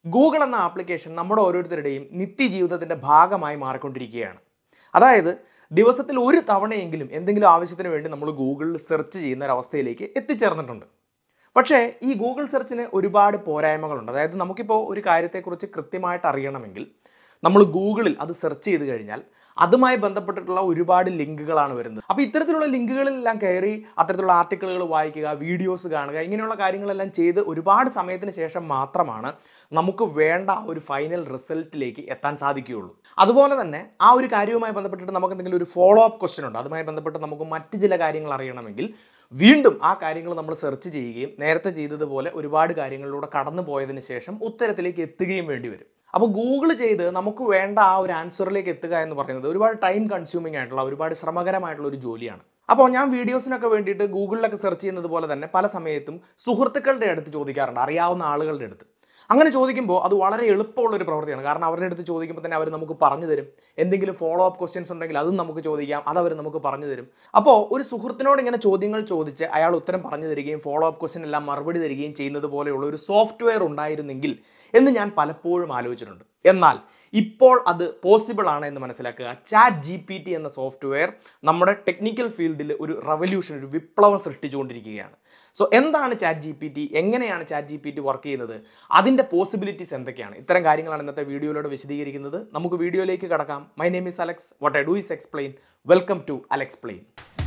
Google എന്ന application നമ്മുടെ ഓരോരുത്തരുടെയും നിത്യജീവിതത്തിൻ്റെ ഭാഗമായി മാറിക്കൊണ്ടിരിക്കുകയാണ് അതായത് ദിവസത്തിൽ ഒരു തവണയെങ്കിലും എന്തെങ്കിലും ആവശ്യത്തിന് വേണ്ടി നമ്മൾ ഗൂഗിളിൽ സെർച്ച് ചെയ്യുന്ന ഒരു അവസ്ഥയിലേക്ക് എത്തിച്ചേർന്നിട്ടുണ്ട് പക്ഷേ ഈ ഗൂഗിൾ സെർച്ചിന് ഒരുപാട് പോരായ്മകളുണ്ട് അതായത് നമുക്കിപ്പോൾ ഒരു കാര്യത്തെക്കുറിച്ച് കൃത്യമായിട്ട് അറിയണമെങ്കിൽ നമ്മൾ ഗൂഗിളിൽ അത് സെർച്ച് ചെയ്ത് കഴിഞ്ഞാൽ അതുമായി ബന്ധപ്പെട്ടിട്ടുള്ള ഒരുപാട് ലിങ്കുകളാണ് വരുന്നത് അപ്പോൾ ഇത്തരത്തിലുള്ള ലിങ്കുകളിലെല്ലാം കയറി അത്തരത്തിലുള്ള ആർട്ടിക്കിളുകൾ വായിക്കുക വീഡിയോസ് കാണുക ഇങ്ങനെയുള്ള കാര്യങ്ങളെല്ലാം ചെയ്ത് ഒരുപാട് സമയത്തിന് ശേഷം മാത്രമാണ് നമുക്ക് വേണ്ട ആ ഒരു ഫൈനൽ റിസൾട്ടിലേക്ക് എത്താൻ സാധിക്കുകയുള്ളൂ അതുപോലെ തന്നെ ആ ഒരു കാര്യവുമായി ബന്ധപ്പെട്ടിട്ട് നമുക്ക് എന്തെങ്കിലും ഒരു ഫോളോ അപ്പ് ക്വസ്റ്റ്യൻ ഉണ്ട് അതുമായി ബന്ധപ്പെട്ട് നമുക്ക് മറ്റ് ചില കാര്യങ്ങൾ അറിയണമെങ്കിൽ വീണ്ടും ആ കാര്യങ്ങൾ നമ്മൾ സെർച്ച് ചെയ്യുകയും നേരത്തെ ചെയ്തതുപോലെ ഒരുപാട് കാര്യങ്ങളിലൂടെ കടന്നു പോയതിന് ശേഷം ഉത്തരത്തിലേക്ക് എത്തുകയും വേണ്ടി വരും അപ്പോൾ ഗൂഗിൾ ചെയ്ത് നമുക്ക് വേണ്ട ആ ഒരു ആൻസറിലേക്ക് എത്തുക എന്ന് പറയുന്നത് ഒരുപാട് ടൈം കൺസ്യൂമിംഗ് ആയിട്ടുള്ള ഒരുപാട് ശ്രമകരമായിട്ടുള്ള ഒരു ജോലിയാണ് അപ്പോൾ ഞാൻ വീഡിയോസിനൊക്കെ വേണ്ടിയിട്ട് ഗൂഗിളിലൊക്കെ സെർച്ച് ചെയ്യുന്നത് പോലെ തന്നെ പല സമയത്തും സുഹൃത്തുക്കളുടെ അടുത്ത് ചോദിക്കാറുണ്ട് അറിയാവുന്ന ആളുകളുടെ അടുത്ത് അങ്ങനെ ചോദിക്കുമ്പോൾ അത് വളരെ എളുപ്പമുള്ള ഒരു പ്രവൃത്തിയാണ് കാരണം അവരുടെ അടുത്ത് ചോദിക്കുമ്പോൾ തന്നെ അവർ നമുക്ക് പറഞ്ഞു തരും എന്തെങ്കിലും ഫോളോ അപ്പ് ക്വസ്റ്റ്യൻസ് ഉണ്ടെങ്കിൽ അതും നമുക്ക് ചോദിക്കാം അത് അവർ നമുക്ക് പറഞ്ഞു തരും അപ്പോൾ ഒരു സുഹൃത്തിനോട് ഇങ്ങനെ ചോദ്യങ്ങൾ ചോദിച്ച് അയാൾ ഉത്തരം പറഞ്ഞു തരികയും ഫോളോ അപ്പ് ക്വസ്റ്റ്യൻ എല്ലാം മറുപടി തരികയും ചെയ്യുന്നത് പോലെയുള്ള ഒരു സോഫ്റ്റ്വെയർ ഉണ്ടായിരുന്നെങ്കിൽ എന്ന് ഞാൻ പലപ്പോഴും ആലോചിച്ചിട്ടുണ്ട് എന്നാൽ ഇപ്പോൾ അത് പോസിബിൾ ആണ് എന്ന് മനസ്സിലാക്കുക ചാറ്റ് ജി പി ടി എന്ന സോഫ്റ്റ്വെയർ നമ്മുടെ ടെക്നിക്കൽ ഫീൽഡിൽ ഒരു റവല്യൂഷൻ ഒരു വിപ്ലവം സൃഷ്ടിച്ചുകൊണ്ടിരിക്കുകയാണ് സോ എന്താണ് ചാറ്റ് ജി പി ടി എങ്ങനെയാണ് chat G P T work ചെയ്യുന്നത് അതിൻ്റെ പോസിബിലിറ്റീസ് എന്തൊക്കെയാണ് ഇത്തരം കാര്യങ്ങളാണ് ഇന്നത്തെ വീഡിയോയിലൂടെ വിശദീകരിക്കുന്നത് നമുക്ക് വീഡിയോയിലേക്ക് കടക്കാം my name is Alex what I do is explain welcome to Alexplain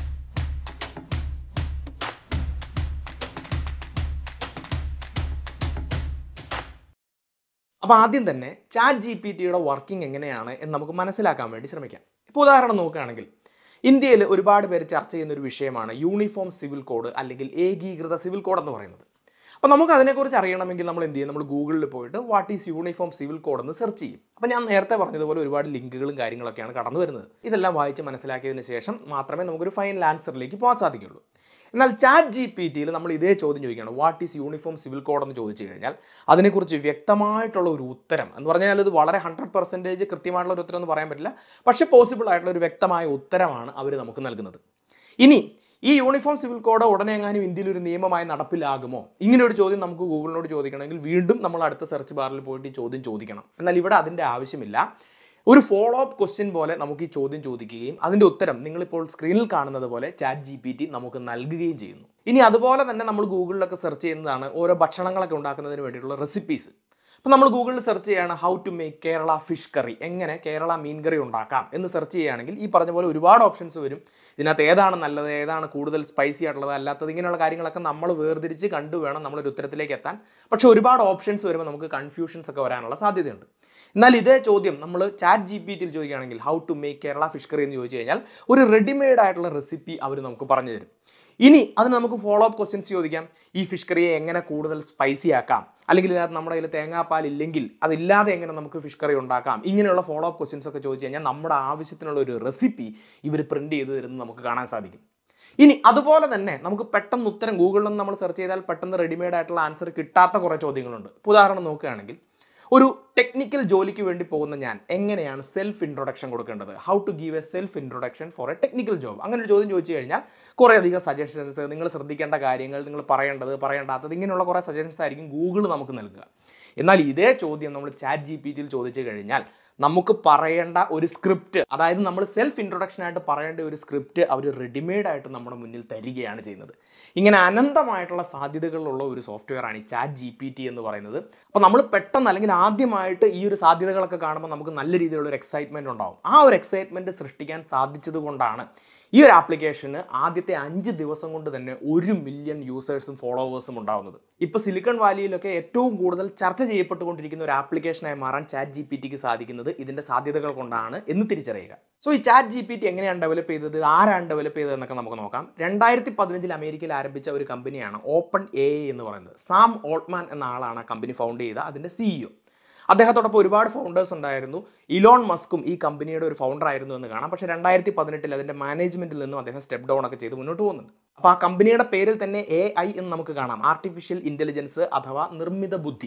അപ്പോൾ ആദ്യം തന്നെ ചാറ്റ് ജി പി ടിയുടെ വർക്കിംഗ് എങ്ങനെയാണ് എന്ന് നമുക്ക് മനസ്സിലാക്കാൻ വേണ്ടി ശ്രമിക്കാം ഇപ്പോൾ ഉദാഹരണം നോക്കുകയാണെങ്കിൽ ഇന്ത്യയിൽ ഒരുപാട് പേര് ചർച്ച ചെയ്യുന്ന ഒരു വിഷയമാണ് യൂണിഫോം സിവിൽ കോഡ് അല്ലെങ്കിൽ ഏകീകൃത സിവിൽ കോഡ് എന്ന് പറയുന്നത് അപ്പോൾ നമുക്ക് അതിനെക്കുറിച്ച് അറിയണമെങ്കിൽ നമ്മൾ എന്ത് ചെയ്യും നമ്മൾ ഗൂഗിളിൽ പോയിട്ട് what is uniform civil code എന്ന് സെർച്ച് ചെയ്യും അപ്പോൾ ഞാൻ നേരത്തെ പറഞ്ഞതുപോലെ ഒരുപാട് ലിങ്കുകളും കാര്യങ്ങളൊക്കെയാണ് കടന്നു വരുന്നത് ഇതെല്ലാം വായിച്ച് മനസ്സിലാക്കിയതിന് ശേഷം മാത്രമേ നമുക്കൊരു ഫൈനൽ ആൻസറിലേക്ക് പോകാൻ സാധിക്കുള്ളൂ എന്നാൽ ചാറ്റ് ജി പി ടിയിൽ നമ്മൾ ഇതേ ചോദ്യം ചോദിക്കുകയാണ് what is uniform civil code എന്ന് ചോദിച്ചു കഴിഞ്ഞാൽ അതിനെക്കുറിച്ച് വ്യക്തമായിട്ടുള്ള ഒരു ഉത്തരം എന്ന് പറഞ്ഞാൽ ഇത് വളരെ ഹൺഡ്രഡ് പെർസെൻറ്റേജ് കൃത്യമായിട്ടുള്ള ഒരു ഉത്തരം എന്ന് പറയാൻ പറ്റില്ല പക്ഷേ പോസിബിൾ ആയിട്ടുള്ള ഒരു വ്യക്തമായ ഉത്തരമാണ് അവർ നമുക്ക് നൽകുന്നത് ഇനി ഈ യൂണിഫോം സിവിൽ കോഡ് ഉടനെ എങ്ങാനും ഇന്ത്യയിൽ ഒരു നിയമമായി നടപ്പിലാകുമോ ഇങ്ങനെ ഒരു ചോദ്യം നമുക്ക് ഗൂഗിളിനോട് ചോദിക്കണമെങ്കിൽ വീണ്ടും നമ്മൾ അടുത്ത സെർച്ച് ബാറിൽ പോയിട്ട് ഈ ചോദ്യം ചോദിക്കണം എന്നാൽ ഇവിടെ അതിൻ്റെ ആവശ്യമില്ല ഒരു ഫോളോ അപ്പ് ക്വസ്റ്റ്യൻ പോലെ നമുക്ക് ഈ ചോദ്യം ചോദിക്കുകയും അതിൻ്റെ ഉത്തരം നിങ്ങളിപ്പോൾ സ്ക്രീനിൽ കാണുന്നത് പോലെ ചാറ്റ് ജി പി ടി നമുക്ക് നൽകുകയും ചെയ്യുന്നു ഇനി അതുപോലെ തന്നെ നമ്മൾ ഗൂഗിളിലൊക്കെ സെർച്ച് ചെയ്യുന്നതാണ് ഓരോ ഭക്ഷണങ്ങളൊക്കെ ഉണ്ടാക്കുന്നതിന് വേണ്ടിയിട്ടുള്ള റെസിപ്പീസ് അപ്പോൾ നമ്മൾ ഗൂഗിളിൽ സെർച്ച് ചെയ്യുകയാണ് how to make Kerala fish curry എങ്ങനെ കേരള മീൻ കറി ഉണ്ടാക്കാം എന്ന് സെർച്ച് ചെയ്യുകയാണെങ്കിൽ ഈ പറഞ്ഞ പോലെ ഒരുപാട് ഓപ്ഷൻസ് വരും ഇതിനകത്ത് ഏതാണ് നല്ലത് ഏതാണ് കൂടുതൽ സ്പൈസി ആയിട്ടുള്ളത് അല്ലാത്തത് ഇങ്ങനെയുള്ള കാര്യങ്ങളൊക്കെ നമ്മൾ വേർതിരിച്ച് കണ്ടു വേണം നമ്മളൊരു ഉത്തരത്തിലേക്ക് എത്താൻ പക്ഷേ ഒരുപാട് ഓപ്ഷൻസ് വരുമ്പോൾ നമുക്ക് കൺഫ്യൂഷൻസ് ഒക്കെ വരാനുള്ള സാധ്യതയുണ്ട് എന്നാൽ ഇതേ ചോദ്യം നമ്മൾ ചാറ്റ് ജി പി ടിയിൽ ചോദിക്കുകയാണെങ്കിൽ how to make Kerala fish curry എന്ന് ചോദിച്ചു കഴിഞ്ഞാൽ ഒരു റെഡിമെയ്ഡ് ആയിട്ടുള്ള റെസിപ്പി അവർ നമുക്ക് പറഞ്ഞു തരും ഇനി അതിന് നമുക്ക് ഫോളോ അപ്പ് ക്വസ്റ്റ്യൻസ് ചോദിക്കാം ഈ ഫിഷ് കറിയെ എങ്ങനെ കൂടുതൽ സ്പൈസി ആക്കാം അല്ലെങ്കിൽ ഇതിനകത്ത് നമ്മുടെ കയ്യിൽ തേങ്ങാപ്പാൽ ഇല്ലെങ്കിൽ അതില്ലാതെ എങ്ങനെ നമുക്ക് ഫിഷ് കറി ഉണ്ടാക്കാം ഇങ്ങനെയുള്ള ഫോളോ അപ്പ് ക്വസ്റ്റ്യൻസ് ഒക്കെ ചോദിച്ചു കഴിഞ്ഞാൽ നമ്മുടെ ആവശ്യത്തിനുള്ള ഒരു റെസിപ്പി ഇവർ പ്രിന്റ് ചെയ്ത് തരുന്നത് നമുക്ക് കാണാൻ സാധിക്കും ഇനി അതുപോലെ തന്നെ നമുക്ക് പെട്ടെന്ന് ഉത്തരം ഗൂഗിളിൽ നിന്ന് നമ്മൾ സെർച്ച് ചെയ്താൽ പെട്ടെന്ന് റെഡിമെയ്ഡ് ആയിട്ടുള്ള ആൻസർ കിട്ടാത്ത കുറേ ചോദ്യങ്ങളുണ്ട് ഇപ്പോൾ ഉദാഹരണം നോക്കുകയാണെങ്കിൽ ഒരു ടെക്നിക്കൽ ജോലിക്ക് വേണ്ടി പോകുന്ന ഞാൻ എങ്ങനെയാണ് സെൽഫ് ഇൻട്രൊഡക്ഷൻ കൊടുക്കേണ്ടത് how to give a self introduction for a technical job അങ്ങനെ ഒരു ചോദ്യം ചോദിച്ചു കഴിഞ്ഞാൽ കുറേ അധികം സജഷൻസ് നിങ്ങൾ ശ്രദ്ധിക്കേണ്ട കാര്യങ്ങൾ നിങ്ങൾ പറയേണ്ടത് പറയേണ്ടാത്തത് ഇങ്ങനെയുള്ള കുറേ സജഷൻസ് ആയിരിക്കും ഗൂഗിൾ നമുക്ക് നൽകുക എന്നാൽ ഇതേ ചോദ്യം നമ്മൾ ചാറ്റ് ജി പി ടിയിൽ ചോദിച്ചു കഴിഞ്ഞാൽ നമുക്ക് പറയേണ്ട ഒരു സ്ക്രിപ്റ്റ് അതായത് നമ്മൾ സെൽഫ് ഇൻട്രൊഡക്ഷൻ ആയിട്ട് പറയേണ്ട ഒരു സ്ക്രിപ്റ്റ് അവർ റെഡിമെയ്ഡ് ആയിട്ട് നമ്മുടെ മുന്നിൽ തരികയാണ് ചെയ്യുന്നത് ഇങ്ങനെ അനന്തമായിട്ടുള്ള സാധ്യതകളുള്ള ഒരു സോഫ്റ്റ്വെയർ ആണ് ഈ ചാറ്റ് ജി പി ടി എന്ന് പറയുന്നത് അപ്പോൾ നമ്മൾ പെട്ടെന്ന് അല്ലെങ്കിൽ ആദ്യമായിട്ട് ഈ ഒരു സാധ്യതകളൊക്കെ കാണുമ്പോൾ നമുക്ക് നല്ല രീതിയിലുള്ള ഒരു എക്സൈറ്റ്മെൻറ്റ് ഉണ്ടാവും ആ ഒരു എക്സൈറ്റ്മെൻറ്റ് സൃഷ്ടിക്കാൻ സാധിച്ചത് കൊണ്ടാണ് ഈ ഒരു ആപ്ലിക്കേഷന് ആദ്യത്തെ അഞ്ച് ദിവസം കൊണ്ട് തന്നെ ഒരു മില്യൺ യൂസേഴ്സും ഫോളോവേഴ്സും ഉണ്ടാവുന്നത് ഇപ്പോൾ സിലിക്കൺ വാലിയിലൊക്കെ ഏറ്റവും കൂടുതൽ ചർച്ച ചെയ്യപ്പെട്ടുകൊണ്ടിരിക്കുന്ന ഒരു ആപ്ലിക്കേഷനായി മാറാൻ ചാറ്റ് ജി പി ടിക്ക് സാധിക്കുന്നത് ഇതിൻ്റെ സാധ്യതകൾ കൊണ്ടാണ് എന്ന് തിരിച്ചറിയുക സോ ഈ ചാറ്റ് ജി പി ടി എങ്ങനെയാണ് ഡെവലപ്പ് ചെയ്തത് ആരാണ് ഡെവലപ്പ് ചെയ്തത് എന്നൊക്കെ നമുക്ക് നോക്കാം രണ്ടായിരത്തി പതിനഞ്ചിൽ അമേരിക്കയിൽ ആരംഭിച്ച ഒരു കമ്പനിയാണ് ഓപ്പൺ എ എന്ന് പറയുന്നത് സാം ഓൾട്ട്മാൻ എന്ന ആളാണ് ആ കമ്പനി ഫൗണ്ട് ചെയ്ത അതിൻ്റെ സിഇഒ അദ്ദേഹത്തോടൊപ്പം ഒരുപാട് ഫൗണ്ടേഴ്സ് ഉണ്ടായിരുന്നു ഇലോൺ മസ്കും ഈ കമ്പനിയുടെ ഒരു ഫൗണ്ടർ ആയിരുന്നു എന്ന് കാണാം പക്ഷേ രണ്ടായിരത്തി പതിനെട്ടിൽ അതിൻ്റെ മാനേജ്മെന്റിൽ നിന്നും അദ്ദേഹം സ്റ്റെപ്പ് ഡൗൺ ഒക്കെ ചെയ്ത് മുന്നോട്ട് പോകുന്നുണ്ട് അപ്പോൾ ആ കമ്പനിയുടെ പേരിൽ തന്നെ എ ഐ എന്ന് നമുക്ക് കാണാം ആർട്ടിഫിഷ്യൽ ഇൻ്റലിജൻസ് അഥവാ നിർമ്മിത ബുദ്ധി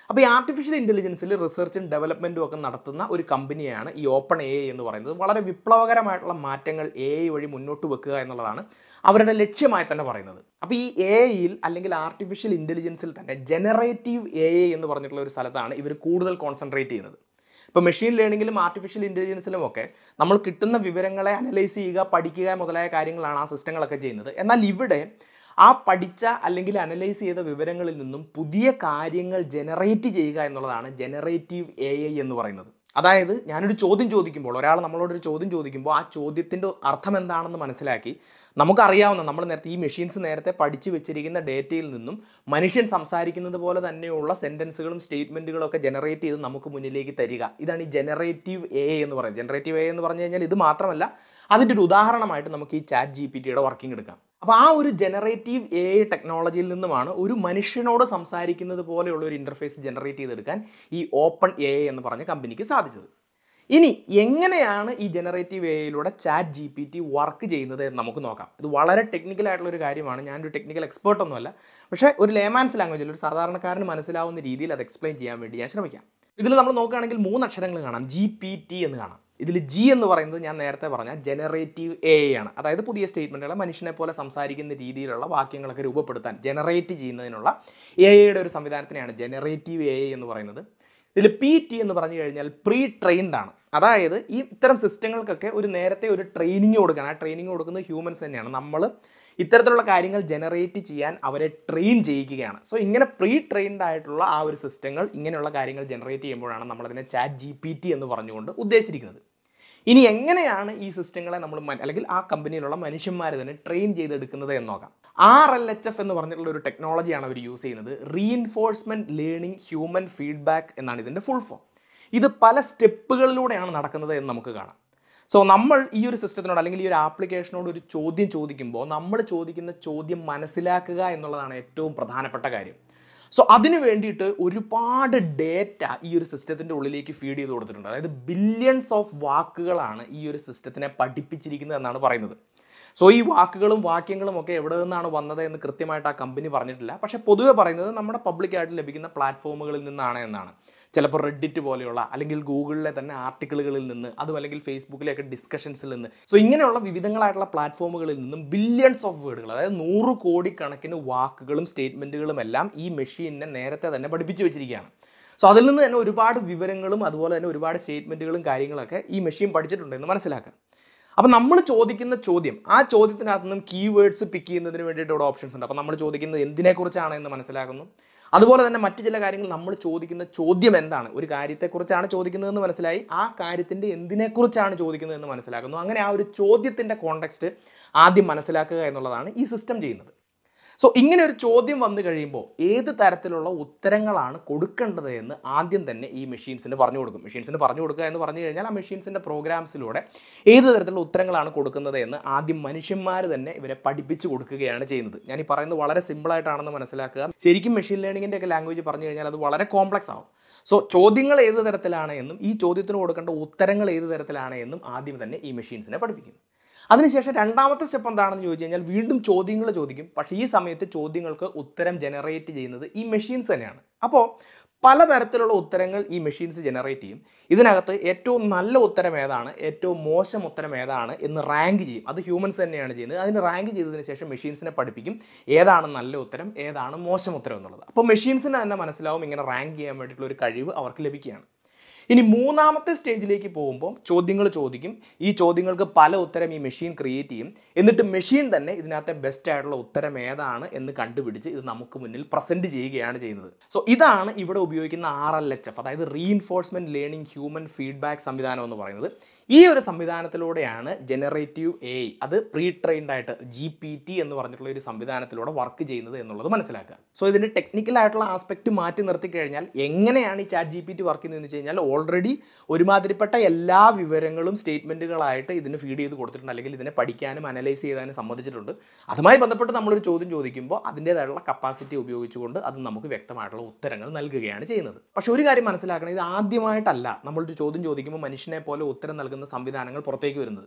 അപ്പോൾ ഈ ആർട്ടിഫിഷ്യൽ ഇൻ്റലിജൻസിൽ റിസർച്ചും ഡെവലപ്മെൻറ്റും ഒക്കെ നടത്തുന്ന ഒരു കമ്പനിയാണ് ഈ ഓപ്പൺ എ എന്ന് പറയുന്നത് വളരെ വിപ്ലവകരമായിട്ടുള്ള മാറ്റങ്ങൾ എ ഐ വഴി മുന്നോട്ട് വെക്കുക എന്നുള്ളതാണ് അവരുടെ ലക്ഷ്യമായി തന്നെ പറയുന്നത് അപ്പോൾ ഈ എ ഐയിൽ അല്ലെങ്കിൽ ആർട്ടിഫിഷ്യൽ ഇൻ്റലിജൻസിൽ തന്നെ ജനറേറ്റീവ് എ ഐ എന്ന് പറഞ്ഞിട്ടുള്ള ഒരു സ്ഥലത്താണ് ഇവർ കൂടുതൽ കോൺസെൻട്രേറ്റ് ചെയ്യുന്നത് ഇപ്പോൾ മെഷീൻ ലേണിങ്ങിലും ആർട്ടിഫിഷ്യൽ ഇൻ്റലിജൻസിലും ഒക്കെ നമ്മൾ കിട്ടുന്ന വിവരങ്ങളെ അനലൈസ് ചെയ്യുക പഠിക്കുക മുതലായ കാര്യങ്ങളാണ് ആ സിസ്റ്റങ്ങളൊക്കെ ചെയ്യുന്നത് എന്നാൽ ഇവിടെ ആ പഠിച്ച അല്ലെങ്കിൽ അനലൈസ് ചെയ്ത വിവരങ്ങളിൽ നിന്നും പുതിയ കാര്യങ്ങൾ ജനറേറ്റ് ചെയ്യുക എന്നുള്ളതാണ് ജനറേറ്റീവ് എ ഐ എന്ന് പറയുന്നത് അതായത് ഞാനൊരു ചോദ്യം ചോദിക്കുമ്പോൾ ഒരാൾ നമ്മളോടൊരു ചോദ്യം ചോദിക്കുമ്പോൾ ആ ചോദ്യത്തിൻ്റെ അർത്ഥം എന്താണെന്ന് മനസ്സിലാക്കി നമുക്കറിയാവുന്ന നമ്മൾ നേരത്തെ ഈ മെഷീൻസ് നേരത്തെ പഠിച്ചു വെച്ചിരിക്കുന്ന ഡേറ്റയിൽ നിന്നും മനുഷ്യൻ സംസാരിക്കുന്നത് പോലെ തന്നെയുള്ള സെൻറ്റൻസുകളും സ്റ്റേറ്റ്മെൻറ്റുകളും ഒക്കെ ജനറേറ്റ് ചെയ്ത് നമുക്ക് മുന്നിലേക്ക് തരിക ഇതാണ് ഈ ജനറേറ്റീവ് എ എന്ന് പറയുന്നത് ജനറേറ്റീവ് എ എന്ന് പറഞ്ഞു കഴിഞ്ഞാൽ ഇത് മാത്രമല്ല അതിൻ്റെ ഒരു ഉദാഹരണമായിട്ട് നമുക്ക് ഈ ചാറ്റ് ജി പി ടിയുടെ വർക്കിംഗ് എടുക്കാം അപ്പോൾ ആ ഒരു ജനറേറ്റീവ് എ ഐ ടെക്നോളജിയിൽ നിന്നുമാണ് ഒരു മനുഷ്യനോട് സംസാരിക്കുന്നത് പോലെയുള്ള ഒരു ഇൻ്റർഫേസ് ജനറേറ്റ് ചെയ്തെടുക്കാൻ ഈ ഓപ്പൺ എ ഐ എന്ന് പറഞ്ഞ കമ്പനിക്ക് സാധിച്ചത് ഇനി എങ്ങനെയാണ് ഈ ജനറേറ്റീവ് എ ഐയിലൂടെ chat G P T work ചെയ്യുന്നത് എന്ന് നമുക്ക് നോക്കാം ഇത് വളരെ ടെക്നിക്കൽ ആയിട്ടുള്ള ഒരു കാര്യമാണ് ഞാനൊരു ടെക്നിക്കൽ എക്സ്പേർട്ട് ഒന്നുമല്ല പക്ഷേ ഒരു ലേമാൻസ് ലാംഗ്വേജിൽ ഒരു സാധാരണക്കാരന് മനസ്സിലാവുന്ന രീതിയിൽ അത് എക്സ്പ്ലെയിൻ ചെയ്യാൻ വേണ്ടി ഞാൻ ശ്രമിക്കാം ഇതിൽ നമ്മൾ നോക്കുകയാണെങ്കിൽ മൂന്ന് അക്ഷരങ്ങൾ കാണാം ജി പി ടി എന്ന് കാണാം ഇതിൽ ജി എന്ന് പറയുന്നത് ഞാൻ നേരത്തെ പറഞ്ഞ ജനറേറ്റീവ് എ ആണ് അതായത് പുതിയ സ്റ്റേറ്റ്മെൻറ്റുകളെ മനുഷ്യനെ പോലെ സംസാരിക്കുന്ന രീതിയിലുള്ള വാക്യങ്ങളൊക്കെ രൂപപ്പെടുത്താൻ ജനറേറ്റ് ചെയ്യുന്നതിനുള്ള എ ഐയുടെ ഒരു സംവിധാനത്തിനെയാണ് ജനറേറ്റീവ് എ എന്ന് പറയുന്നത് ഇതിൽ പി ടി എന്ന് പറഞ്ഞു കഴിഞ്ഞാൽ പ്രീ ട്രെയിൻഡ് ആണ് അതായത് ഈ ഇത്തരം സിസ്റ്റങ്ങൾക്കൊക്കെ ഒരു നേരത്തെ ഒരു ട്രെയിനിങ് കൊടുക്കണം ആ ട്രെയിനിങ് കൊടുക്കുന്നത് ഹ്യൂമൻസ് തന്നെയാണ് നമ്മൾ ഇത്തരത്തിലുള്ള കാര്യങ്ങൾ ജനറേറ്റ് ചെയ്യാൻ അവരെ ട്രെയിൻ ചെയ്യിക്കുകയാണ് സോ ഇങ്ങനെ പ്രീ ട്രെയിൻഡ് ആയിട്ടുള്ള ആ ഒരു സിസ്റ്റങ്ങൾ ഇങ്ങനെയുള്ള കാര്യങ്ങൾ ജനറേറ്റ് ചെയ്യുമ്പോഴാണ് നമ്മളതിനെ ചാറ്റ് ജി പി ടി എന്ന് പറഞ്ഞുകൊണ്ട് ഉദ്ദേശിച്ചിരിക്കുന്നത് ഇനി എങ്ങനെയാണ് ഈ സിസ്റ്റങ്ങളെ നമ്മൾ മൻ- അല്ലെങ്കിൽ ആ കമ്പനിയിലുള്ള മനുഷ്യന്മാർ തന്നെ ട്രെയിൻ ചെയ്തെടുക്കുന്നത് എന്ന് നോക്കാം ആർ എൽ എച്ച് എഫ് എന്ന് പറഞ്ഞിട്ടുള്ള ഒരു ടെക്നോളജിയാണ് അവർ യൂസ് ചെയ്യുന്നത് റീഇൻഫോഴ്സ്മെൻറ്റ് ലേണിംഗ് ഹ്യൂമൻ ഫീഡ്ബാക്ക് എന്നാണ് ഇതിൻ്റെ ഫുൾ ഫോം ഇത് പല സ്റ്റെപ്പുകളിലൂടെയാണ് നടക്കുന്നത് എന്ന് നമുക്ക് കാണാം സോ നമ്മൾ ഈ ഒരു സിസ്റ്റത്തിനോട് അല്ലെങ്കിൽ ഈ ഒരു ആപ്ലിക്കേഷനോട് ഒരു ചോദ്യം ചോദിക്കുമ്പോൾ നമ്മൾ ചോദിക്കുന്ന ചോദ്യം മനസ്സിലാക്കുക എന്നുള്ളതാണ് ഏറ്റവും പ്രധാനപ്പെട്ട കാര്യം സോ അതിന് വേണ്ടിയിട്ട് ഒരുപാട് ഡേറ്റ ഈ ഒരു സിസ്റ്റത്തിൻ്റെ ഉള്ളിലേക്ക് ഫീഡ് ചെയ്ത് കൊടുത്തിട്ടുണ്ട് അതായത് ബില്യൺസ് ഓഫ് വാക്കുകളാണ് ഈ ഒരു സിസ്റ്റത്തിനെ പഠിപ്പിച്ചിരിക്കുന്നത് എന്നാണ് പറയുന്നത് സോ ഈ വാക്കുകളും വാക്യങ്ങളും ഒക്കെ എവിടെ നിന്നാണ് വന്നത് എന്ന് കൃത്യമായിട്ട് ആ കമ്പനി പറഞ്ഞിട്ടില്ല പക്ഷേ പൊതുവെ പറയുന്നത് നമ്മുടെ പബ്ലിക്കായിട്ട് ലഭിക്കുന്ന പ്ലാറ്റ്ഫോമുകളിൽ നിന്നാണ് എന്നാണ് ചിലപ്പോൾ റെഡിറ്റ് പോലെയുള്ള അല്ലെങ്കിൽ ഗൂഗിളിലെ തന്നെ ആർട്ടിക്കിളുകളിൽ നിന്ന് അതും അല്ലെങ്കിൽ ഫേസ്ബുക്കിലെയൊക്കെ ഡിസ്കഷൻസിൽ നിന്ന് സോ ഇങ്ങനെയുള്ള വിവിധങ്ങളായിട്ടുള്ള പ്ലാറ്റ്ഫോമുകളിൽ നിന്നും ബില്യൺസ് ഓഫ് വേർഡുകൾ അതായത് നൂറ് കോടിക്കണക്കിന് വാക്കുകളും സ്റ്റേറ്റ്മെൻറ്റുകളും എല്ലാം ഈ മെഷീനിനെ നേരത്തെ തന്നെ പഠിപ്പിച്ചു വെച്ചിരിക്കുകയാണ് സോ അതിൽ നിന്ന് തന്നെ ഒരുപാട് വിവരങ്ങളും അതുപോലെ തന്നെ ഒരുപാട് സ്റ്റേറ്റ്മെൻറ്റുകളും കാര്യങ്ങളൊക്കെ ഈ മെഷീൻ പഠിച്ചിട്ടുണ്ടെന്ന് മനസ്സിലാക്കാം അപ്പം നമ്മൾ ചോദിക്കുന്ന ചോദ്യം ആ ചോദ്യത്തിനകത്ത് നിന്നും കീവേഡ്സ് പിക്ക് ചെയ്യുന്നതിന് വേണ്ടിയിട്ട് ഇവിടെ ഓപ്ഷൻസ് ഉണ്ട് അപ്പോൾ നമ്മൾ ചോദിക്കുന്നത് എന്തിനെക്കുറിച്ചാണ് എന്ന് മനസ്സിലാക്കുന്നു അതുപോലെ തന്നെ മറ്റു ചില കാര്യങ്ങൾ നമ്മൾ ചോദിക്കുന്ന ചോദ്യം എന്താണ് ഒരു കാര്യത്തെക്കുറിച്ചാണ് ചോദിക്കുന്നതെന്ന് മനസ്സിലായി ആ കാര്യത്തിൻ്റെ എന്തിനെക്കുറിച്ചാണ് ചോദിക്കുന്നതെന്ന് മനസ്സിലാക്കുന്നു അങ്ങനെ ആ ഒരു ചോദ്യത്തിൻ്റെ കോണ്ടെക്സ്റ്റ് ആദ്യം മനസ്സിലാക്കുക എന്നുള്ളതാണ് ഈ സിസ്റ്റം ചെയ്യുന്നത് സോ ഇങ്ങനെ ഒരു ചോദ്യം വന്നു കഴിയുമ്പോൾ ഏത് തരത്തിലുള്ള ഉത്തരങ്ങളാണ് കൊടുക്കേണ്ടത് എന്ന് ആദ്യം തന്നെ ഈ മെഷീൻസിന് പറഞ്ഞു കൊടുക്കും മെഷീൻസിന് പറഞ്ഞു കൊടുക്കുക എന്ന് പറഞ്ഞു കഴിഞ്ഞാൽ ആ മെഷീൻസിൻ്റെ പ്രോഗ്രാംസിലൂടെ ഏത് തരത്തിലുള്ള ഉത്തരങ്ങളാണ് കൊടുക്കുന്നത് എന്ന് ആദ്യം മനുഷ്യന്മാർ തന്നെ ഇവരെ പഠിപ്പിച്ചു കൊടുക്കുകയാണ് ചെയ്യുന്നത് ഞാൻ ഈ പറയുന്നത് വളരെ സിമ്പിളായിട്ടാണെന്ന് മനസ്സിലാക്കുക ശരിക്കും മെഷീൻ ലേണിങ്ങിൻ്റെ ഒക്കെ ലാംഗ്വേജ് പറഞ്ഞു കഴിഞ്ഞാൽ അത് വളരെ കോംപ്ലക്സ് ആവും സോ ചോദ്യങ്ങൾ ഏത് തരത്തിലാണ് എന്നും ഈ ചോദ്യത്തിന് കൊടുക്കേണ്ട ഉത്തരങ്ങൾ ഏത് തരത്തിലാണ് എന്നും ആദ്യം തന്നെ ഈ മെഷീൻസിനെ പഠിപ്പിക്കും അതിനുശേഷം രണ്ടാമത്തെ സ്റ്റെപ്പ് എന്താണെന്ന് ചോദിച്ചു കഴിഞ്ഞാൽ വീണ്ടും ചോദ്യങ്ങൾ ചോദിക്കും പക്ഷേ ഈ സമയത്ത് ചോദ്യങ്ങൾക്ക് ഉത്തരം ജനറേറ്റ് ചെയ്യുന്നത് ഈ മെഷീൻസ് തന്നെയാണ് അപ്പോൾ പലതരത്തിലുള്ള ഉത്തരങ്ങൾ ഈ മെഷീൻസ് ജനറേറ്റ് ചെയ്യും ഇതിനകത്ത് ഏറ്റവും നല്ല ഉത്തരം ഏതാണ് ഏറ്റവും മോശം ഉത്തരം ഏതാണ് എന്ന് റാങ്ക് ചെയ്യും അത് ഹ്യൂമൻസ് തന്നെയാണ് ചെയ്യുന്നത് അതിന് റാങ്ക് ചെയ്തതിന് ശേഷം മെഷീൻസിനെ പഠിപ്പിക്കും ഏതാണ് നല്ല ഉത്തരം ഏതാണ് മോശം ഉത്തരം എന്നുള്ളത് അപ്പോൾ മെഷീൻസിന് തന്നെ മനസ്സിലാവും ഇങ്ങനെ റാങ്ക് ചെയ്യാൻ വേണ്ടിയിട്ടുള്ള ഒരു കഴിവ് അവർക്ക് ലഭിക്കുകയാണ് ഇനി മൂന്നാമത്തെ സ്റ്റേജിലേക്ക് പോകുമ്പോൾ ചോദ്യങ്ങൾ ചോദിക്കും ഈ ചോദ്യങ്ങൾക്ക് പല ഉത്തരം ഈ മെഷീൻ ക്രിയേറ്റ് ചെയ്യും എന്നിട്ട് മെഷീൻ തന്നെ ഇതിനകത്തെ ബെസ്റ്റ് ആയിട്ടുള്ള ഉത്തരം ഏതാണ് എന്ന് കണ്ടുപിടിച്ച് ഇത് നമുക്ക് മുന്നിൽ പ്രസൻറ്റ് ചെയ്യുകയാണ് ചെയ്യുന്നത് സോ ഇതാണ് ഇവിടെ ഉപയോഗിക്കുന്ന ആർ എൽ എച്ച് എഫ് അതായത് റീഇൻഫോഴ്സ്മെൻറ്റ് ലേണിംഗ് ഹ്യൂമൻ ഫീഡ്ബാക്ക് സംവിധാനം എന്ന് പറയുന്നത് ഈ ഒരു സംവിധാനത്തിലൂടെയാണ് ജനറേറ്റീവ് എ അത് പ്രീ ട്രെയിൻഡ് ആയിട്ട് ജി പി ടി എന്ന് പറഞ്ഞിട്ടുള്ള ഒരു സംവിധാനത്തിലൂടെ വർക്ക് ചെയ്യുന്നത് എന്നുള്ളത് മനസ്സിലാക്കുക സോ ഇതിൻ്റെ ടെക്നിക്കൽ ആയിട്ടുള്ള ആസ്പെക്ട് മാറ്റി നിർത്തി കഴിഞ്ഞാൽ എങ്ങനെയാണ് ഈ chat G P T work ചെയ്യുന്നതെന്ന് വെച്ച് കഴിഞ്ഞാൽ ഓൾറെഡി ഒരുമാതിരിപ്പെട്ട എല്ലാ വിവരങ്ങളും സ്റ്റേറ്റ്മെൻറ്റുകളായിട്ട് ഇതിന് ഫീഡ് ചെയ്ത് കൊടുത്തിട്ടുണ്ട് അല്ലെങ്കിൽ ഇതിനെ പഠിക്കാനും അനലൈസ് ചെയ്യാനും സമ്മതിച്ചിട്ടുണ്ട് അതുമായി ബന്ധപ്പെട്ട് നമ്മളൊരു ചോദ്യം ചോദിക്കുമ്പോൾ അതിൻ്റേതായിട്ടുള്ള കപ്പാസിറ്റി ഉപയോഗിച്ചുകൊണ്ട് അത് നമുക്ക് വ്യക്തമായിട്ടുള്ള ഉത്തരങ്ങൾ നൽകുകയാണ് ചെയ്യുന്നത് പക്ഷേ ഒരു കാര്യം മനസ്സിലാക്കണം ഇത് ആദ്യമായിട്ടല്ല നമ്മളൊരു ചോദ്യം ചോദിക്കുമ്പോൾ മനുഷ്യനെ പോലെ ഉത്തരം നൽകുന്ന സംവിധാനങ്ങൾ പുറത്തേക്ക് വരുന്നത്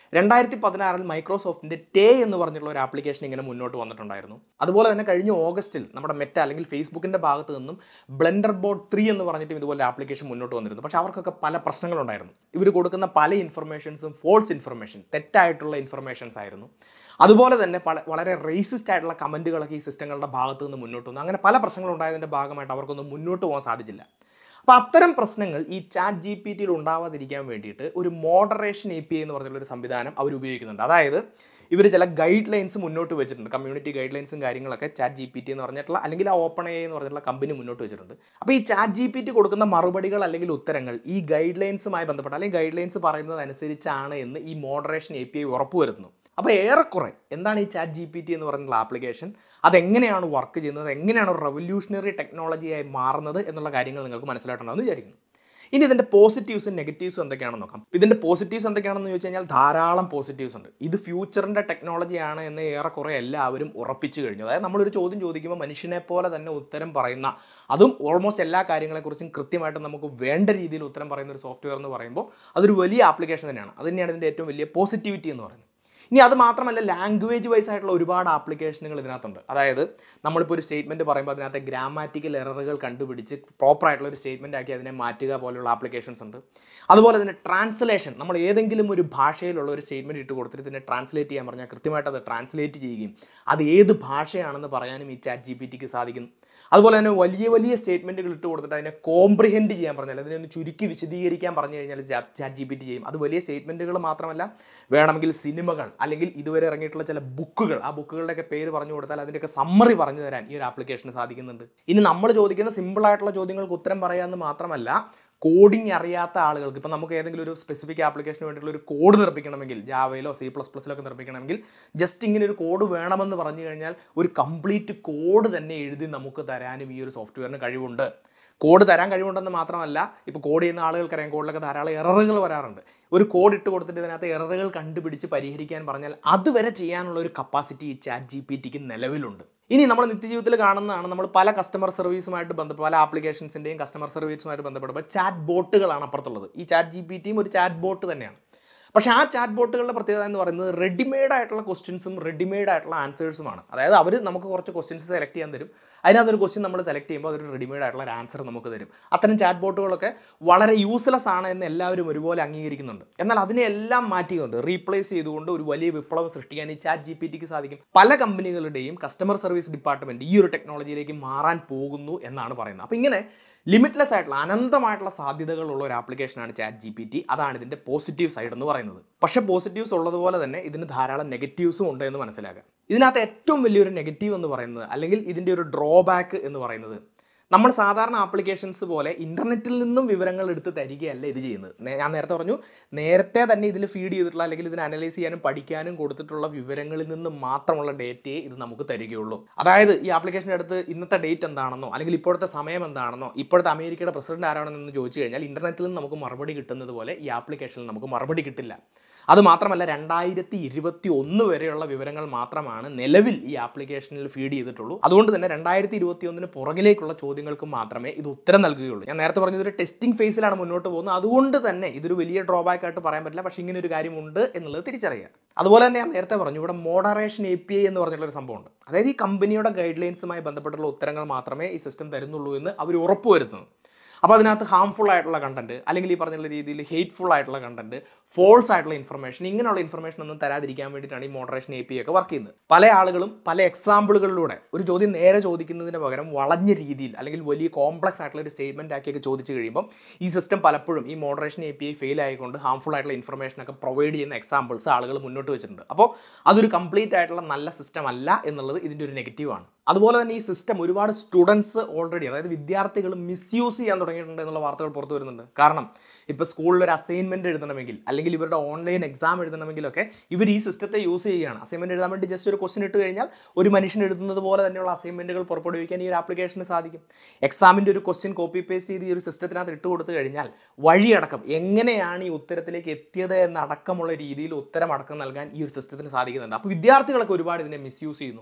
രണ്ടായിരത്തി പതിനാറിൽ മൈക്രോസോഫ്റ്റിന്റെ ടേ എന്ന് പറഞ്ഞിട്ടുള്ള ഒരു ആപ്ലിക്കേഷൻ ഇങ്ങനെ മുന്നോട്ട് വന്നിട്ടുണ്ടായിരുന്നു അതുപോലെ തന്നെ കഴിഞ്ഞ ഓഗസ്റ്റിൽ നമ്മുടെ മെറ്റ അല്ലെങ്കിൽ ഫേസ്ബുക്കിന്റെ ഭാഗത്ത് നിന്നും ബ്ലെൻഡർ ബോർഡ് ത്രീ എന്ന് പറഞ്ഞിട്ടും ഇതുപോലെ ആപ്ലിക്കേഷൻ മുന്നോട്ട് വന്നിരുന്നു പക്ഷേ അവർക്കൊക്കെ പല പ്രശ്നങ്ങളുണ്ടായിരുന്നു ഇവർ കൊടുക്കുന്ന പല ഇൻഫർമേഷൻസും ഫോൾസ് ഇൻഫർമേഷൻ തെറ്റായിട്ടുള്ള ഇൻഫർമേഷൻസ് ആയിരുന്നു അതുപോലെ തന്നെ പല വളരെ റേസിസ്റ്റ് ആയിട്ടുള്ള കമൻറ്റുകളൊക്കെ ഈ സിസ്റ്റങ്ങളുടെ ഭാഗത്ത് നിന്ന് മുന്നോട്ട് വന്നു അങ്ങനെ പല പ്രശ്നങ്ങളുണ്ടായതിൻ്റെ ഭാഗമായിട്ട് അവർക്കൊന്നും മുന്നോട്ട് പോകാൻ സാധിച്ചില്ല അപ്പോൾ അത്തരം പ്രശ്നങ്ങൾ ഈ ചാറ്റ് ജി പി ടിയിൽ ഉണ്ടാവാതിരിക്കാൻ വേണ്ടിയിട്ട് ഒരു മോഡറേഷൻ എ പി ഐ എന്ന് പറഞ്ഞിട്ടുള്ള ഒരു സംവിധാനം അവർ ഉപയോഗിക്കുന്നുണ്ട് അതായത് ഇവർ ചില ഗൈഡ് ലൈൻസ് മുന്നോട്ട് വെച്ചിട്ടുണ്ട് കമ്മ്യൂണിറ്റി ഗൈഡ് ലൈൻസും കാര്യങ്ങളൊക്കെ ചാറ്റ് ജി പി ടി എന്ന് പറഞ്ഞിട്ടുള്ള അല്ലെങ്കിൽ ആ ഓപ്പൺ എ എന്ന് പറഞ്ഞിട്ടുള്ള കമ്പനി മുന്നോട്ട് വെച്ചിട്ടുണ്ട് അപ്പോൾ ഈ ചാറ്റ് ജി പി ടി കൊടുക്കുന്ന മറുപടികൾ അല്ലെങ്കിൽ ഉത്തരങ്ങൾ ഈ ഗൈഡ് ലൈൻസുമായി ബന്ധപ്പെട്ട് അല്ലെങ്കിൽ ഗൈഡ് ലൈൻസ് പറയുന്നത് അനുസരിച്ചാണ് എന്ന് ഈ മോഡറേഷൻ എ പി ഐ ഉറപ്പുവരുത്തുന്നു അപ്പോൾ ഏറെക്കുറെ എന്താണ് ഈ ചാറ്റ് ജി പി ടി എന്ന് പറയുന്ന ആപ്ലിക്കേഷൻ അതെങ്ങനെയാണ് വർക്ക് ചെയ്യുന്നത് എങ്ങനെയാണ് റവല്യൂഷണറി ടെക്നോളജിയായി മാറുന്നത് എന്നുള്ള കാര്യങ്ങൾ നിങ്ങൾക്ക് മനസ്സിലായിട്ടുണ്ടാകുമെന്ന് വിചാരിക്കുന്നു ഇനി ഇതിൻ്റെ പോസിറ്റീവ്സും നെഗറ്റീവ്സും എന്തൊക്കെയാണെന്ന് നോക്കാം ഇതിൻ്റെ പോസിറ്റീവ്സ് എന്തൊക്കെയാണെന്ന് ചോദിച്ചു കഴിഞ്ഞാൽ ധാരാളം പോസിറ്റീവ്സ് ഉണ്ട് ഇത് ഫ്യൂച്ചറിൻ്റെ ടെക്നോളജിയാണ് എന്ന് ഏറെക്കുറെ എല്ലാവരും ഉറപ്പിച്ചു കഴിഞ്ഞു അതായത് നമ്മളൊരു ചോദ്യം ചോദിക്കുമ്പോൾ മനുഷ്യനെ പോലെ തന്നെ ഉത്തരം പറയുന്ന അതും ഓൾമോസ്റ്റ് എല്ലാ കാര്യങ്ങളെക്കുറിച്ചും കൃത്യമായിട്ട് നമുക്ക് വേണ്ട രീതിയിൽ ഉത്തരം പറയുന്ന ഒരു സോഫ്റ്റ്വെയർ എന്ന് പറയുമ്പോൾ അതൊരു വലിയ ആപ്ലിക്കേഷൻ തന്നെയാണ് അത് തന്നെയാണ് ഇതിൻ്റെ ഏറ്റവും വലിയ പോസിറ്റിവിറ്റി എന്ന് പറയുന്നത് ഇനി അത് മാത്രമല്ല ലാംഗ്വേജ് വൈസ് ആയിട്ടുള്ള ഒരുപാട് ആപ്ലിക്കേഷനുകൾ ഇതിനകത്തുണ്ട് അതായത് നമ്മളിപ്പോൾ ഒരു സ്റ്റേറ്റ്മെൻറ്റ് പറയുമ്പോൾ അതിനകത്തെ ഗ്രാമാറ്റിക്കൽ എററുകൾ കണ്ടുപിടിച്ച് പ്രോപ്പർ ആയിട്ടുള്ള ഒരു സ്റ്റേറ്റ്മെൻ്റ് ആക്കി അതിനെ മാറ്റുക പോലെയുള്ള ആപ്ലിക്കേഷൻസ് ഉണ്ട് അതുപോലെ തന്നെ ട്രാൻസ്ലേഷൻ നമ്മൾ ഏതെങ്കിലും ഒരു ഭാഷയിലുള്ള ഒരു സ്റ്റേറ്റ്മെൻറ്റ് ഇട്ട് കൊടുത്തിട്ട് ഇതിനെ ട്രാൻസ്ലേറ്റ് ചെയ്യാൻ പറഞ്ഞാൽ കൃത്യമായിട്ട് അത് ട്രാൻസ്ലേറ്റ് ചെയ്യുകയും അത് ഏത് ഭാഷയാണെന്ന് പറയാനും ഈ ചാറ്റ് ജി പി ടിക്ക് സാധിക്കുന്നു അതുപോലെ തന്നെ വലിയ വലിയ സ്റ്റേറ്റ്മെൻറ്റുകൾ ഇട്ട് കൊടുത്തിട്ട് അതിനെ കോംപ്രിഹെൻഡ് ചെയ്യാൻ പറഞ്ഞാൽ അതിനെ ഒന്ന് ചുരുക്കി വിശദീകരിക്കാൻ പറഞ്ഞു കഴിഞ്ഞാൽ ചാറ്റ് ജി പി ടി ചെയ്യും അത് വലിയ സ്റ്റേറ്റ്മെൻറ്റുകൾ മാത്രമല്ല വേണമെങ്കിൽ സിനിമകൾ അല്ലെങ്കിൽ ഇതുവരെ ഇറങ്ങിയിട്ടുള്ള ചില ബുക്കുകൾ ആ ബുക്കുകളുടെയൊക്കെ പേര് പറഞ്ഞു കൊടുത്താൽ അതിൻ്റെയൊക്കെ സമ്മറി പറഞ്ഞു തരാൻ ഈ ഒരു ആപ്ലിക്കേഷന് സാധിക്കുന്നുണ്ട് ഇനി നമ്മൾ ചോദിക്കുന്ന സിമ്പിൾ ആയിട്ടുള്ള ചോദ്യങ്ങൾക്ക് ഉത്തരം പറയാമെന്ന് മാത്രമല്ല കോഡിംഗ് അറിയാത്ത ആളുകൾക്ക് ഇപ്പം നമുക്ക് ഏതെങ്കിലും ഒരു സ്പെസിഫിക് ആപ്ലിക്കേഷന് വേണ്ടിയിട്ടുള്ള ഒരു കോഡ് നിർമ്മിക്കണമെങ്കിൽ ജാവയിലോ സി പ്ലസ് പ്ലസിലൊക്കെ നിർമ്മിക്കണമെങ്കിൽ ജസ്റ്റ് ഇങ്ങനെ ഒരു കോഡ് വേണമെന്ന് പറഞ്ഞു കഴിഞ്ഞാൽ ഒരു കംപ്ലീറ്റ് കോഡ് തന്നെ എഴുതി നമുക്ക് തരാനും ഈ ഒരു സോഫ്റ്റ്വെയറിന് കഴിവുണ്ട് കോഡ് തരാൻ കഴിവുണ്ടെന്ന് മാത്രമല്ല ഇപ്പോൾ കോഡ് ചെയ്യുന്ന ആളുകൾക്കറിയാം കോഡിലൊക്കെ ധാരാളം എററുകൾ വരാറുണ്ട് ഒരു കോഡ് ഇട്ട് കൊടുത്തിട്ട് ഇതിനകത്ത് എററുകൾ കണ്ടുപിടിച്ച് പരിഹരിക്കാൻ പറഞ്ഞാൽ അതുവരെ ചെയ്യാനുള്ള ഒരു കപ്പാസിറ്റി ഈ ചാറ്റ് ജി പി ടിക്ക് നിലവിലുണ്ട് ഇനി നമ്മൾ നിത്യജീവിതത്തിൽ കാണുന്നതാണ് നമ്മൾ പല കസ്റ്റമർ സർവീസുമായിട്ട് ബന്ധപ്പെട്ട് പല ആപ്ലിക്കേഷൻസിൻ്റെയും കസ്റ്റമർ സർവീസുമായിട്ട് ബന്ധപ്പെടുമ്പോൾ ചാറ്റ് ബോട്ടുകളാണ് അപ്പുറത്തുള്ളത് ഈ ചാറ്റ് ജി പി ടിയും ഒരു ചാറ്റ് ബോട്ട് തന്നെയാണ് പക്ഷേ ആ ചാറ്റ് ബോട്ടുകളുടെ പ്രത്യേകത എന്ന് പറയുന്നത് റെഡിമെയ്ഡ് ആയിട്ടുള്ള ക്വസ്റ്റ്യൻസും റെഡിമെയ്ഡ് ആയിട്ടുള്ള ആൻസേഴ്സുമാണ് അതായത് അവർ നമുക്ക് കുറച്ച് ക്വസ്റ്റ്യൻസ് സെലക്ട് ചെയ്യാൻ തരും അതിനകത്തൊരു ക്വസ്റ്റ്യൻ നമ്മൾ സെലക്ട് ചെയ്യുമ്പോൾ അതൊരു റെഡിമെയ്ഡ് ആയിട്ടുള്ള ഒരു ആൻസർ നമുക്ക് തരും അത്തരം ചാറ്റ് ബോട്ടുകളൊക്കെ വളരെ യൂസ്ലെസ് ആണ് എന്ന് എല്ലാവരും ഒരുപോലെ അംഗീകരിക്കുന്നുണ്ട് എന്നാൽ അതിനെല്ലാം മാറ്റിക്കൊണ്ട് റീപ്ലേസ് ചെയ്തുകൊണ്ട് ഒരു വലിയ വിപ്ലവം സൃഷ്ടിക്കാൻ ഈ ചാറ്റ് ജി പി ടിക്ക് സാധിക്കും പല കമ്പനികളുടെയും കസ്റ്റമർ സർവീസ് ഡിപ്പാർട്ട്മെൻറ്റ് ഈ ഒരു ടെക്നോളജിയിലേക്ക് മാറാൻ പോകുന്നു എന്നാണ് പറയുന്നത് അപ്പോൾ ഇങ്ങനെ ലിമിറ്റ്ലെസ് ആയിട്ടുള്ള അനന്തമായിട്ടുള്ള സാധ്യതകളുള്ള ഒരു ആപ്ലിക്കേഷനാണ് ചാറ്റ് ജി പി ടി അതാണ് ഇതിൻ്റെ പോസിറ്റീവ് സൈഡ് എന്ന് പറയുന്നത് പക്ഷേ പോസിറ്റീവ്സ് ഉള്ളതുപോലെ തന്നെ ഇതിന് ധാരാളം നെഗറ്റീവ്സും ഉണ്ട് എന്ന് മനസ്സിലാക്കാം ഇതിനകത്ത് ഏറ്റവും വലിയൊരു നെഗറ്റീവ് എന്ന് പറയുന്നത് അല്ലെങ്കിൽ ഇതിൻ്റെ ഒരു ഡ്രോബാക്ക് എന്ന് പറയുന്നത് നമ്മൾ സാധാരണ ആപ്ലിക്കേഷൻസ് പോലെ ഇൻ്റർനെറ്റിൽ നിന്നും വിവരങ്ങൾ എടുത്ത് തരികയല്ല ഇത് ചെയ്യുന്നത് നേ- ഞാൻ നേരത്തെ പറഞ്ഞു നേരത്തെ തന്നെ ഇതിൽ ഫീഡ് ചെയ്തിട്ടുള്ള അല്ലെങ്കിൽ ഇതിനെ അനലൈസ് ചെയ്യാനും പഠിക്കാനും കൊടുത്തിട്ടുള്ള വിവരങ്ങളിൽ നിന്ന് മാത്രമുള്ള ഡേറ്റയെ ഇത് നമുക്ക് തരികയുള്ളൂ അതായത് ഈ ആപ്ലിക്കേഷൻ്റെ അടുത്ത് ഇന്നത്തെ ഡേറ്റ് എന്താണെന്നോ അല്ലെങ്കിൽ ഇപ്പോഴത്തെ സമയം എന്താണെന്നോ ഇപ്പോഴത്തെ അമേരിക്കയുടെ പ്രസിഡന്റ് ആരാണെന്ന് ചോദിച്ചു കഴിഞ്ഞാൽ ഇൻ്റർനെറ്റിൽ നിന്ന് നമുക്ക് മറുപടി കിട്ടുന്നത് പോലെ ഈ ആപ്ലിക്കേഷനിൽ നമുക്ക് മറുപടി കിട്ടില്ല അത് മാത്രമല്ല രണ്ടായിരത്തി ഇരുപത്തി ഒന്ന് വരെയുള്ള വിവരങ്ങൾ മാത്രമാണ് നിലവിൽ ഈ ആപ്ലിക്കേഷനിൽ ഫീഡ് ചെയ്തിട്ടുള്ളൂ അതുകൊണ്ട് തന്നെ രണ്ടായിരത്തി ഇരുപത്തി ഒന്നിന് പുറകിലേക്കുള്ള ചോദ്യങ്ങൾക്ക് മാത്രമേ ഇത് ഉത്തരം നൽകുകയുള്ളൂ ഞാൻ നേരത്തെ പറഞ്ഞത് ഒരു ടെസ്റ്റിംഗ് ഫേസിലാണ് മുന്നോട്ട് പോകുന്നത് അതുകൊണ്ട് തന്നെ ഇതൊരു വലിയ ഡ്രോബാക്ക് ആയിട്ട് പറയാൻ പറ്റില്ല പക്ഷേ ഇങ്ങനെ ഒരു കാര്യമുണ്ട് എന്നുള്ളത് തിരിച്ചറിയുക അതുപോലെ തന്നെ ഞാൻ നേരത്തെ പറഞ്ഞു ഇവിടെ മോഡറേഷൻ എ പി ഐ എന്ന് പറഞ്ഞിട്ടുള്ള ഒരു സംഭവമുണ്ട് അതായത് ഈ കമ്പനിയുടെ ഗൈഡ് ലൈൻസുമായി ബന്ധപ്പെട്ടുള്ള ഉത്തരങ്ങൾ മാത്രമേ ഈ സിസ്റ്റം തരുന്നുള്ളൂ എന്ന് അവർ ഉറപ്പുവരുത്തുന്നു അപ്പോൾ അതിനകത്ത് ഹാംഫുൾ ആയിട്ടുള്ള കണ്ടന്റ് അല്ലെങ്കിൽ ഈ പറഞ്ഞുള്ള രീതിയിൽ ഹെയ്റ്റ്ഫുൾ ആയിട്ടുള്ള കണ്ടന്റ് ഫോൾസ് ആയിട്ടുള്ള ഇൻഫർമേഷൻ ഇങ്ങനെയുള്ള ഇൻഫർമേഷൻ ഒന്നും തരാതിരിക്കാൻ വേണ്ടിയിട്ടാണ് ഈ മോഡറേഷൻ എ പി ഒക്കെ വർക്ക് ചെയ്യുന്നത് പല ആളുകളും പല എക്സാമ്പിളുകളിലൂടെ ഒരു ചോദ്യം നേരെ ചോദിക്കുന്നതിന് പകരം വളഞ്ഞ രീതിയിൽ അല്ലെങ്കിൽ വലിയ കോംപ്ലക്സ് ആയിട്ടുള്ള ഒരു സ്റ്റേറ്റ്മെന്റ് ആക്കിയൊക്കെ ചോദിച്ചു കഴിയുമ്പോൾ ഈ സിസ്റ്റം പലപ്പോഴും ഈ moderation A P I fail ആയിക്കൊണ്ട് ഹാംഫുൾ ആയിട്ടുള്ള ഇൻഫർമേഷൻ ഒക്കെ പ്രൊവൈഡ് ചെയ്യുന്ന എക്സാമ്പിൾസ് ആളുകൾ മുന്നോട്ട് വെച്ചിട്ടുണ്ട് അപ്പോൾ അതൊരു കംപ്ലീറ്റ് ആയിട്ടുള്ള നല്ല സിസ്റ്റം അല്ല എന്നുള്ളത് ഇതിൻ്റെ ഒരു നെഗറ്റീവാണ് അതുപോലെ തന്നെ ഈ സിസ്റ്റം ഒരുപാട് സ്റ്റുഡൻസ് ഓൾറെഡി അതായത് വിദ്യാർത്ഥികൾ മിസ്യൂസ് ചെയ്യാൻ തുടങ്ങിയിട്ടുണ്ട് എന്നുള്ള വാർത്തകൾ പുറത്തു വരുന്നുണ്ട് കാരണം ഇപ്പോൾ സ്കൂളിൽ ഒരു അസൈൻമെൻറ്റ് എഴുതണമെങ്കിൽ അല്ലെങ്കിൽ ഇവരുടെ ഓൺലൈൻ എക്സാം എഴുതണമെങ്കിലൊക്കെ ഇവർ ഈ സിസ്റ്റത്തെ യൂസ് ചെയ്യുകയാണ് അസൈൻമെൻറ്റ് എഴുതാൻ വേണ്ടി ജസ്റ്റ് ഒരു ക്വസ്റ്റൻ ഇട്ട് കഴിഞ്ഞാൽ ഒരു മനുഷ്യൻ എഴുതുന്നത് പോലെ തന്നെയുള്ള അസൈൻമെൻറ്റുകൾ പുറപ്പെടുവിക്കാൻ ഈ ഒരു ആപ്ലിക്കേഷന് സാധിക്കും എക്സാമിൻ്റെ ഒരു ക്വസ്റ്റ്യൻ കോപ്പി പേസ്റ്റ് ചെയ്ത് ഈ ഒരു സിസ്റ്റത്തിനകത്ത് ഇട്ട് കൊടുത്തു കഴിഞ്ഞാൽ വഴിയടക്കം എങ്ങനെയാണ് ഈ ഉത്തരത്തിലേക്ക് എത്തിയത് എന്നടക്കമുള്ള രീതിയിൽ ഉത്തരം അടക്കം നൽകാൻ ഈ ഒരു സിസ്റ്റത്തിന് സാധിക്കുന്നുണ്ട് അപ്പോൾ വിദ്യാർത്ഥികളൊക്കെ ഒരുപാട് ഇതിനെ മിസ്യൂസ് ചെയ്യുന്നു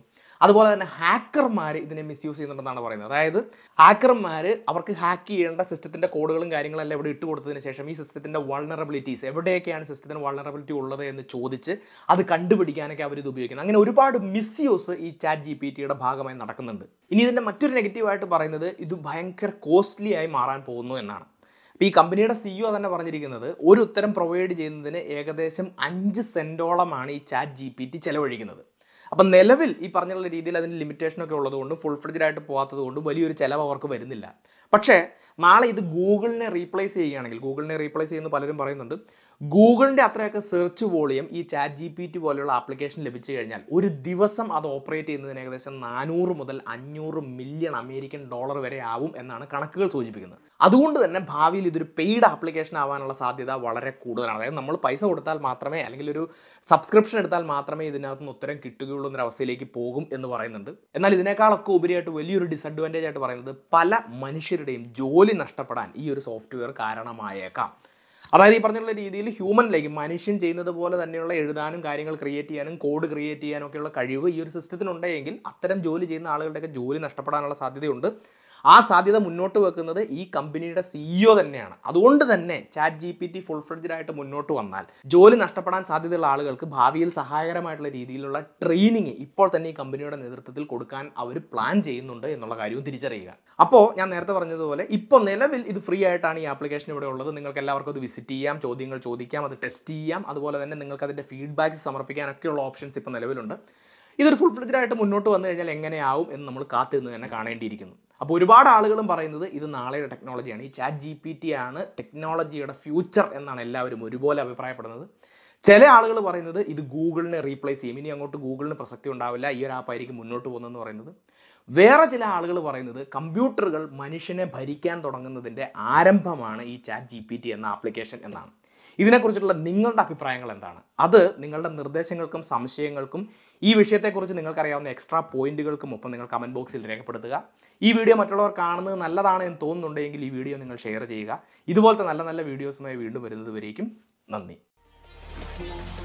അതുപോലെ തന്നെ ഹാക്കർമാർ ഇതിനെ മിസ്യൂസ് ചെയ്യുന്നുണ്ടെന്നാണ് പറയുന്നത് അതായത് ഹാക്കർമാർ അവർക്ക് ഹാക്ക് ചെയ്യേണ്ട സിസ്റ്റത്തിൻ്റെ കോഡുകളും കാര്യങ്ങളെല്ലാം ഇവിടെ ഇട്ട് കൊടുത്തതിന് ശേഷം ഈ സിസ്റ്റത്തിൻ്റെ വൾണറബിലിറ്റീസ് എവിടെയൊക്കെയാണ് സിസ്റ്റത്തിന് വൾണറബിലിറ്റി ഉള്ളത് എന്ന് ചോദിച്ച് അത് കണ്ടുപിടിക്കാനൊക്കെ അവർ ഇത് ഉപയോഗിക്കുന്നത് അങ്ങനെ ഒരുപാട് മിസ്യൂസ് ഈ ചാറ്റ് ജി പി ടിയുടെ ഭാഗമായി നടക്കുന്നുണ്ട് ഇനി ഇതിൻ്റെ മറ്റൊരു നെഗറ്റീവായിട്ട് പറയുന്നത് ഇത് ഭയങ്കര കോസ്റ്റ്ലി ആയി മാറാൻ പോകുന്നു എന്നാണ് അപ്പോൾ ഈ കമ്പനിയുടെ സിഇഒ തന്നെ പറഞ്ഞിരിക്കുന്നത് ഒരു ഉത്തരം പ്രൊവൈഡ് ചെയ്യുന്നതിന് ഏകദേശം അഞ്ച് സെൻറ്റോളമാണ് ഈ ചാറ്റ് ജി പി ടി ചിലവഴിക്കുന്നത് അപ്പം നിലവിൽ ഈ പറഞ്ഞുള്ള രീതിയിൽ അതിന് ലിമിറ്റേഷനൊക്കെ ഉള്ളതുകൊണ്ടും ഫുൾ ഫ്രിഡ്ജായിട്ട് പോകാത്തത് കൊണ്ടും വലിയൊരു ചിലവ് അവർക്ക് വരുന്നില്ല പക്ഷേ നാളെ ഇത് ഗൂഗിളിനെ റീപ്ലേസ് ചെയ്യുകയാണെങ്കിൽ ഗൂഗിളിനെ റീപ്ലേസ് ചെയ്യുന്ന പലരും പറയുന്നുണ്ട് ഗൂഗിളിൻ്റെ അത്രയൊക്കെ സെർച്ച് വോളിയം ഈ ചാറ്റ് ജി പി ടി പോലെയുള്ള ആപ്ലിക്കേഷൻ ലഭിച്ചു കഴിഞ്ഞാൽ ഒരു ദിവസം അത് ഓപ്പറേറ്റ് ചെയ്യുന്നതിന് ഏകദേശം നാനൂറ് മുതൽ അഞ്ഞൂറ് മില്യൺ അമേരിക്കൻ ഡോളർ വരെ ആവും എന്നാണ് കണക്കുകൾ സൂചിപ്പിക്കുന്നത് അതുകൊണ്ട് തന്നെ ഭാവിയിൽ ഇതൊരു പെയ്ഡ് ആപ്ലിക്കേഷൻ ആവാനുള്ള സാധ്യത വളരെ കൂടുതലാണ് അതായത് നമ്മൾ പൈസ കൊടുത്താൽ മാത്രമേ അല്ലെങ്കിൽ ഒരു സബ്സ്ക്രിപ്ഷൻ എടുത്താൽ മാത്രമേ ഇതിനകത്ത് നിന്ന് ഉത്തരം കിട്ടുകയുള്ളൂ എന്നൊരവസ്ഥയിലേക്ക് പോകും എന്ന് പറയുന്നുണ്ട് എന്നാൽ ഇതിനേക്കാളൊക്കെ ഉപരിയായിട്ട് വലിയൊരു ഡിസഡ്വാൻറ്റേജ് ആയിട്ട് പറയുന്നത് പല മനുഷ്യരുടെയും ജോലി നഷ്ടപ്പെടാൻ ഈ ഒരു സോഫ്റ്റ്വെയർ കാരണമായേക്കാം അതായത് ഈ പറഞ്ഞുള്ള രീതിയിൽ ഹ്യൂമനിലേക്ക് മനുഷ്യൻ ചെയ്യുന്നത് പോലെ തന്നെയുള്ള എഴുതാനും കാര്യങ്ങൾ ക്രിയേറ്റ് ചെയ്യാനും കോഡ് ക്രിയേറ്റ് ചെയ്യാനും ഒക്കെയുള്ള കഴിവ് ഈ ഒരു സിസ്റ്റത്തിനുണ്ടെങ്കിൽ അത്തരം ജോലി ചെയ്യുന്ന ആളുകളുടെയൊക്കെ ജോലി നഷ്ടപ്പെടാനുള്ള സാധ്യതയുണ്ട് ആ സാധ്യത മുന്നോട്ട് വെക്കുന്നത് ഈ കമ്പനിയുടെ സിഇഒ തന്നെയാണ് അതുകൊണ്ട് തന്നെ chat G P T full ഫ്രിഡ്ജായിട്ട് മുന്നോട്ട് വന്നാൽ ജോലി നഷ്ടപ്പെടാൻ സാധ്യതയുള്ള ആളുകൾക്ക് ഭാവിയിൽ സഹായകരമായിട്ടുള്ള രീതിയിലുള്ള ട്രെയിനിങ് ഇപ്പോൾ തന്നെ ഈ കമ്പനിയുടെ നേതൃത്വത്തിൽ കൊടുക്കാൻ അവർ പ്ലാൻ ചെയ്യുന്നുണ്ട് എന്നുള്ള കാര്യവും തിരിച്ചറിയുക അപ്പോൾ ഞാൻ നേരത്തെ പറഞ്ഞതുപോലെ ഇപ്പോൾ നിലവിൽ ഇത് ഫ്രീ ആയിട്ടാണ് ഈ ആപ്ലിക്കേഷൻ ഇവിടെ ഉള്ളത് നിങ്ങൾക്ക് എല്ലാവർക്കും അത് വിസിറ്റ് ചെയ്യാം ചോദ്യങ്ങൾ ചോദിക്കാം അത് ടെസ്റ്റ് ചെയ്യാം അതുപോലെ തന്നെ നിങ്ങൾക്ക് അതിൻ്റെ ഫീഡ്ബാക്ക്സ് സമർപ്പിക്കാനൊക്കെയുള്ള ഓപ്ഷൻസ് ഇപ്പോൾ നിലവിലുണ്ട് ഇതൊരു ഫുൾ ഫ്ലിഡായിട്ട് മുന്നോട്ട് വന്നു കഴിഞ്ഞാൽ എങ്ങനെയാവും എന്ന് നമ്മൾ കാത്തിരുന്ന് തന്നെ കാണേണ്ടിയിരിക്കുന്നു അപ്പോൾ ഒരുപാട് ആളുകളും പറയുന്നത് ഇത് നാളെയുടെ ടെക്നോളജിയാണ് ഈ ചാറ്റ് ജി പി ടി ആണ് ടെക്നോളജിയുടെ ഫ്യൂച്ചർ എന്നാണ് എല്ലാവരും ഒരുപോലെ അഭിപ്രായപ്പെടുന്നത് ചില ആളുകൾ പറയുന്നത് ഇത് ഗൂഗിളിനെ റീപ്ലേസ് ചെയ്യും ഇനി അങ്ങോട്ട് ഗൂഗിളിന് പ്രസക്തി ഉണ്ടാവില്ല ഈ ഒരു ആപ്പായിരിക്കും മുന്നോട്ട് പോകുന്നതെന്ന് പറയുന്നത് വേറെ ചില ആളുകൾ പറയുന്നത് കമ്പ്യൂട്ടറുകൾ മനുഷ്യനെ ഭരിക്കാൻ തുടങ്ങുന്നതിൻ്റെ ആരംഭമാണ് ഈ ചാറ്റ് ജി പി ടി എന്ന ആപ്ലിക്കേഷൻ എന്നാണ് ഇതിനെക്കുറിച്ചുള്ള നിങ്ങളുടെ അഭിപ്രായങ്ങൾ എന്താണ് അത് നിങ്ങളുടെ നിർദ്ദേശങ്ങൾക്കും സംശയങ്ങൾക്കും ഈ വിഷയത്തെക്കുറിച്ച് നിങ്ങൾക്കറിയാവുന്ന എക്സ്ട്രാ പോയിന്റുകൾക്കും ഒപ്പം നിങ്ങൾ കമൻറ്റ് ബോക്സിൽ രേഖപ്പെടുത്തുക ഈ വീഡിയോ മറ്റുള്ളവർ കാണുന്നത് നല്ലതാണ് എന്ന് തോന്നുന്നുണ്ടെങ്കിൽ ഈ വീഡിയോ നിങ്ങൾ ഷെയർ ചെയ്യുക ഇതുപോലത്തെ നല്ല നല്ല വീഡിയോസുമായി വീണ്ടും വരുന്നത് വരേക്കും നന്ദി